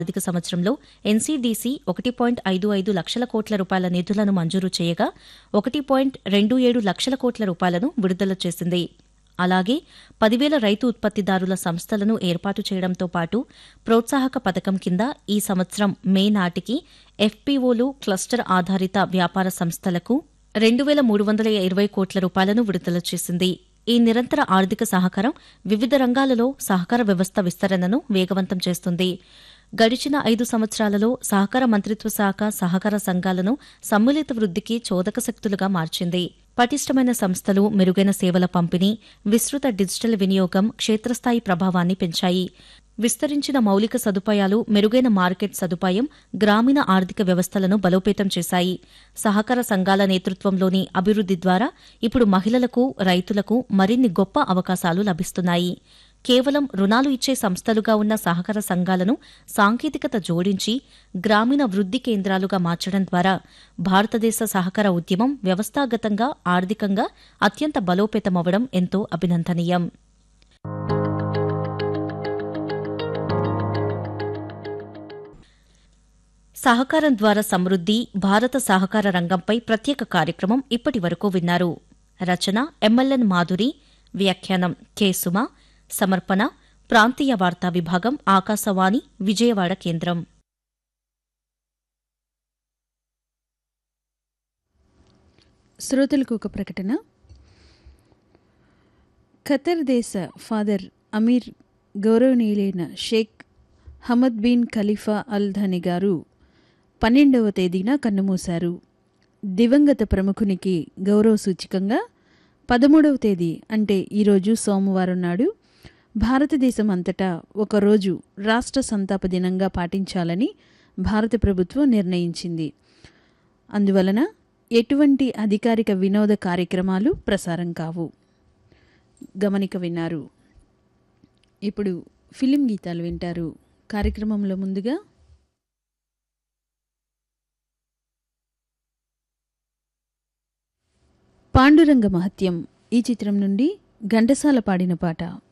ఆర్థిక సంవత్సరంలో ఎన్సీడీసీ ఒకటి పాయింట్ ఐదు ఐదు లక్షల కోట్ల రూపాయల నిధులను మంజూరు చేయగా ఒకటి పాయింట్ రెండు ఏడు లక్షల కోట్ల రూపాయలను విడుదల చేసింది అలాగే పదివేల రైతు ఉత్పత్తిదారుల సంస్థలను ఏర్పాటు చేయడంతో పాటు ప్రోత్సాహక పథకం కింద ఈ సంవత్సరం మే నాటికి ఎఫ్పీఓలు క్లస్టర్ ఆధారిత వ్యాపార సంస్థలకు రెండు వేల మూడు వందల ఇరవై కోట్ల రూపాయలను విడుదల చేసింది ఈ నిరంతర ఆర్థిక సహకారం వివిధ రంగాలలో సహకార వ్యవస్థ విస్తరణను వేగవంతం చేస్తుంది గడిచిన ఐదు సంవత్సరాలలో సహకార మంత్రిత్వ శాఖ సహకార సంఘాలను సమ్మిళిత వృద్ధికి చోదక శక్తులుగా మార్చింది పటిష్టమైన సంస్థలు మెరుగైన సేవల పంపిణీ విస్తృత డిజిటల్ వినియోగం క్షేత్రస్థాయి ప్రభావాన్ని పెంచాయి విస్తరించిన మౌలిక సదుపాయాలు మెరుగైన మార్కెట్ సదుపాయం గ్రామీణ ఆర్థిక వ్యవస్థలను బలోపేతం చేశాయి సహకార సంఘాల నేతృత్వంలోని అభివృద్ది ద్వారా ఇప్పుడు మహిళలకు రైతులకు మరిన్ని గొప్ప అవకాశాలు లభిస్తున్నాయి కేవలం రుణాలు ఇచ్చే సంస్థలుగా ఉన్న సహకార సంఘాలను సాంకేతికత జోడించి గ్రామీణ వృద్ధి కేంద్రాలుగా మార్చడం ద్వారా భారతదేశ సహకార ఉద్యమం వ్యవస్థాగతంగా ఆర్థికంగా అత్యంత బలోపేతమవడం ఎంతో అభినందనీయం సహకారం ద్వారా సమృద్ది భారత సహకార రంగంపై ప్రత్యేక కార్యక్రమం ఇప్పటి వరకు విన్నారు రచన ఎంఎల్ఎన్ మాధురి వ్యాఖ్యానం కె సుమ సమర్పణ ప్రాంతీయ వార్తా విభాగం ఆకాశవాణి విజయవాడ కేంద్రం శ్రోతలకు ఒక ప్రకటన ఖతర్ దేశ ఫాదర్ అమీర్ గౌరవనీయులైన Sheikh Hamad bin Khalifa Al Thani garu పన్నెండవ తేదీన కన్నుమూశారు దివంగత ప్రముఖునికి గౌరవ సూచికంగా పదమూడవ తేదీ అంటే ఈరోజు సోమవారం నాడు భారతదేశం అంతటా ఒకరోజు రాష్ట్ర సంతాప దినంగా పాటించాలని భారత ప్రభుత్వం నిర్ణయించింది అందువలన ఎటువంటి అధికారిక వినోద కార్యక్రమాలు ప్రసారం కావు గమనిక విన్నారు ఇప్పుడు ఫిలిం గీతాలు వింటారు కార్యక్రమంలో ముందుగా పాండురంగ మహత్యం ఈ చిత్రం నుండి ఘంటసాల పాడిన పాట